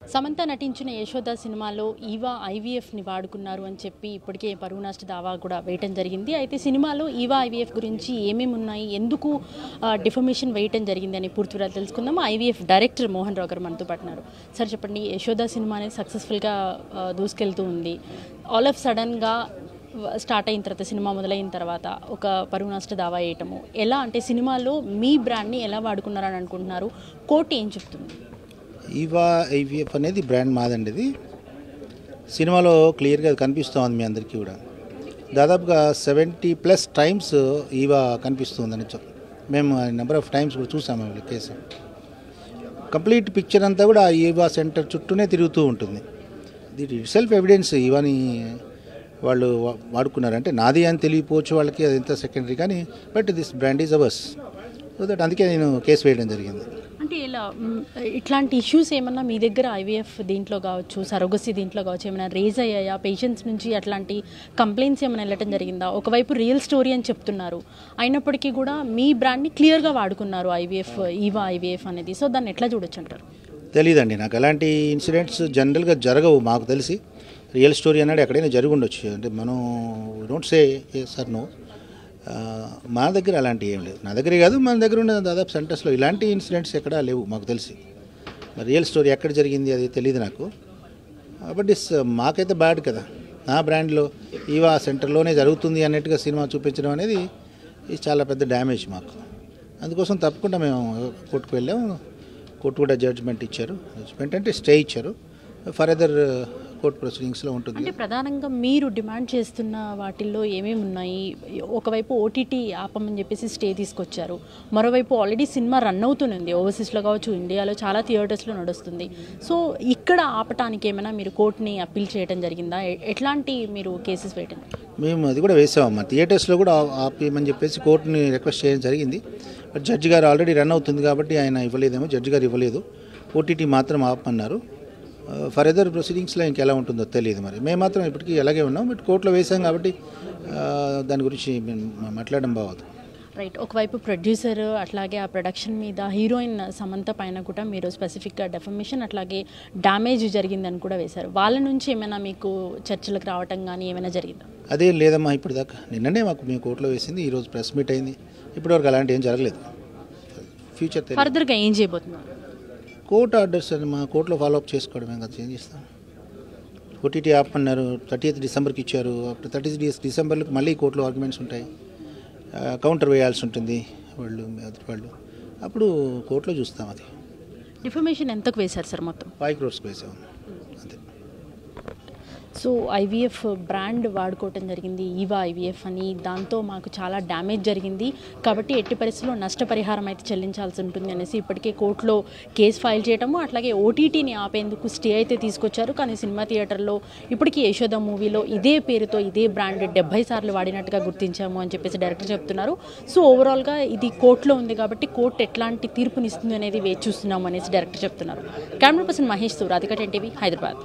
సమంత నటించిన యశోద సినిమాలో ఈవా ఐవీఎఫ్ని వాడుకున్నారు అని చెప్పి ఇప్పటికే పరువు నష్ట దావా కూడా వేయటం జరిగింది అయితే సినిమాలో ఈవా ఐవీఎఫ్ గురించి ఏమేమి ఉన్నాయి ఎందుకు డిఫర్మేషన్ వేయటం జరిగింది అని పూర్తి వివరాలు తెలుసుకుందాం ఐవీఎఫ్ డైరెక్టర్ మోహన్ రావు గారు మనతో పట్టినారు సార్ చెప్పండి యశోద సినిమా అనేది సక్సెస్ఫుల్గా దూసుకెళ్తూ ఉంది ఆల్ ఆఫ్ సడన్గా స్టార్ట్ అయిన తర్వాత సినిమా మొదలైన తర్వాత ఒక పరువు నష్ట దావా వేయటము ఎలా అంటే సినిమాలో మీ బ్రాండ్ని ఎలా వాడుకున్నారని అనుకుంటున్నారు కోర్టు ఏం చెప్తుంది ఈవా ఐవిఎఫ్ అనేది బ్రాండ్ మాదండి ఇది సినిమాలో క్లియర్గా అది కనిపిస్తోంది మీ అందరికీ కూడా దాదాపుగా సెవెంటీ ప్లస్ టైమ్స్ ఈవా కనిపిస్తుందని చెప్ మేము నెంబర్ ఆఫ్ టైమ్స్ కూడా చూసాము ఈ కేసు కంప్లీట్ పిక్చర్ అంతా కూడా ఆ ఈవా సెంటర్ చుట్టూనే తిరుగుతూ ఉంటుంది ఇది సెల్ఫ్ ఎవిడెన్స్ ఈవాని వాళ్ళు వా- వాడుకున్నారంటే నాది అని తెలియపోవచ్చు వాళ్ళకి అది ఎంత సెకండరీ కానీ but this brand is ours so that అందుకే నేను కేసు వేయడం జరిగింది అంటే ఇలా మ్, ఇట్లాంటి ఇష్యూస్ ఏమన్నా మీ దగ్గర ఐవీఎఫ్ దీంట్లో కావచ్చు సరోగసి దీంట్లో కావచ్చు ఏమైనా రేజ్ అయ్యాయా పేషెంట్స్ నుంచి అట్లాంటి కంప్లైంట్స్ ఏమైనా వెళ్ళటం జరిగిందా ఒకవైపు రియల్ స్టోరీ అని చెప్తున్నారు అయినప్పటికీ కూడా మీ బ్రాండ్ని క్లియర్గా వాడుకున్నారు ఐవీఎఫ్ ఈవా ఐవీఎఫ్ అనేది సో దాన్ని ఎట్లా చూడొచ్చు అంటారు తెలియదండి నాకు అలాంటి ఇన్సిడెంట్స్ జనరల్గా జరగవు మాకు తెలిసి రియల్ స్టోరీ అన్నాడు ఎక్కడైనా జరిగి ఉండొచ్చు అంటే మనం డోంట్ సే సార్ నో మా దగ్గర అలాంటివి ఏం లేదు నా దగ్గరే కాదు మన దగ్గర ఉన్న దాదాపు సెంటర్స్లో ఇలాంటి ఇన్సిడెంట్స్ ఎక్కడా లేవు మాకు తెలిసి మరి రియల్ స్టోరీ ఎక్కడ జరిగింది అది తెలియదు నాకు బట్ ఇస్ మాకైతే బ్యాడ్ కదా నా బ్రాండ్లో ఈవా సెంటర్లోనే జరుగుతుంది అన్నట్టుగా సినిమా చూపించడం అనేది ఇది చాలా పెద్ద డ్యామేజ్ మాకు అందుకోసం తప్పకుండా మేము కోర్టుకు వెళ్ళాము కోర్టు కూడా జడ్జ్మెంట్ ఇచ్చారు జడ్జ్మెంట్ అంటే స్టే ఇచ్చారు ఫర్దర్ కోర్ట్ ప్రొసీడింగ్స్లో ఉంటుంది అంటే ప్రధానంగా మీరు డిమాండ్ చేస్తున్న వాటిల్లో ఏమేమి ఉన్నాయి ఒకవైపు ఓటీటీ ఆపమని చెప్పేసి స్టే తీసుకొచ్చారు మరోవైపు ఆల్రెడీ సినిమా రన్ అవుతుంది ఓవర్సీస్లో కావచ్చు ఇండియాలో చాలా థియేటర్స్లో నడుస్తుంది సో ఇక్కడ ఆపటానికి ఏమైనా మీరు కోర్టుని అప్పీల్ చేయడం జరిగిందా ఎ- ఎట్లాంటి మీరు కేసెస్ వేయటం మేము అది కూడా వేసామమ్మా థియేటర్స్లో కూడా ఆ- ఆపేయమని చెప్పేసి కోర్టుని రిక్వెస్ట్ చేయడం జరిగింది బట్ జడ్జి గారు ఆల్రెడీ రన్ అవుతుంది కాబట్టి ఆయన ఇవ్వలేదేమో జడ్జి గారు ఇవ్వలేదు ఓటీటీ మాత్రం ఆపమన్నారు ఫర్దర్ ప్రొసీడింగ్స్లో ఇంకెలా ఉంటుందో తెలియదు మరి మేము మాత్రం ఇప్పటికీ అలాగే ఉన్నాం బట్ కోర్టులో వేసాం కాబట్టి ఆ, దాని గురించి మేము మాట్లాడడం బాగోదు రైట్ ఒకవైపు ప్రొడ్యూసర్ అట్లాగే ఆ ప్రొడక్షన్ మీద హీరోయిన్ సమంత పైన కూడా మీరు స్పెసిఫిక్గా డెఫర్మేషన్ అట్లాగే డ్యామేజ్ జరిగిందని కూడా వేశారు వాళ్ళ నుంచి ఏమైనా మీకు చర్చలకు రావటం కానీ ఏమైనా జరిగిందా అదే లేదమ్మా ఇప్పుడు దాకా నిన్ననే మాకు మేము కోర్టులో వేసింది ఈరోజు ప్రెస్ మీట్ అయింది ఇప్పటివరకు అలాంటి ఏం జరగలేదు ఫ్యూచర్ తెలియదు ఫర్దర్గా ఏం చేయబోతున్నారు కోర్టు ఆర్డర్స్ అని మా కోర్టులో ఫాలో అప్ చేసుకోవడమే కదా ఏం చేస్తాం ఓటీటీ ఆపన్నారు థర్టీ ఎయిత్ డిసెంబర్కి ఇచ్చారు అప్పుడు థర్టీ డేస్ డిసెంబర్కి మళ్ళీ కోర్టులో ఆర్గ్యుమెంట్స్ ఉంటాయి ఆ, కౌంటర్ వేయాల్సి ఉంటుంది వాళ్ళు ఎదుటి వాళ్ళు అప్పుడు కోర్టులో చూస్తాం అది డిఫర్మేషన్ ఎంతకు వేశారు సార్ మొత్తం ఫైవ్ క్రోర్స్కి వేసాం అంతే సో ఐవీఎఫ్ బ్రాండ్ వాడుకోవటం జరిగింది ఈవా ఐవీఎఫ్ అని దాంతో మాకు చాలా డ్యామేజ్ జరిగింది కాబట్టి ఎట్టి పరిస్థితుల్లో నష్టపరిహారం అయితే చెల్లించాల్సి ఉంటుంది అనేసి ఇప్పటికే కోర్టులో కేసు ఫైల్ చేయడము అట్లాగే ఓటీటీని ఆపేందుకు స్టే అయితే తీసుకొచ్చారు కానీ సినిమా థియేటర్లో ఇప్పటికీ యశోద మూవీలో ఇదే పేరుతో ఇదే బ్రాండ్ డెబ్బై సార్లు వాడినట్టుగా గుర్తించాము అని చెప్పేసి డైరెక్టర్ చెప్తున్నారు సో ఓవరాల్గా ఇది కోర్టులో ఉంది కాబట్టి కోర్టు ఎట్లాంటి తీర్పునిస్తుంది అనేది వేచి చూస్తున్నాము అనేసి డైరెక్టర్ చెప్తున్నారు camera person Mahesh Radhika ten TV Hyderabad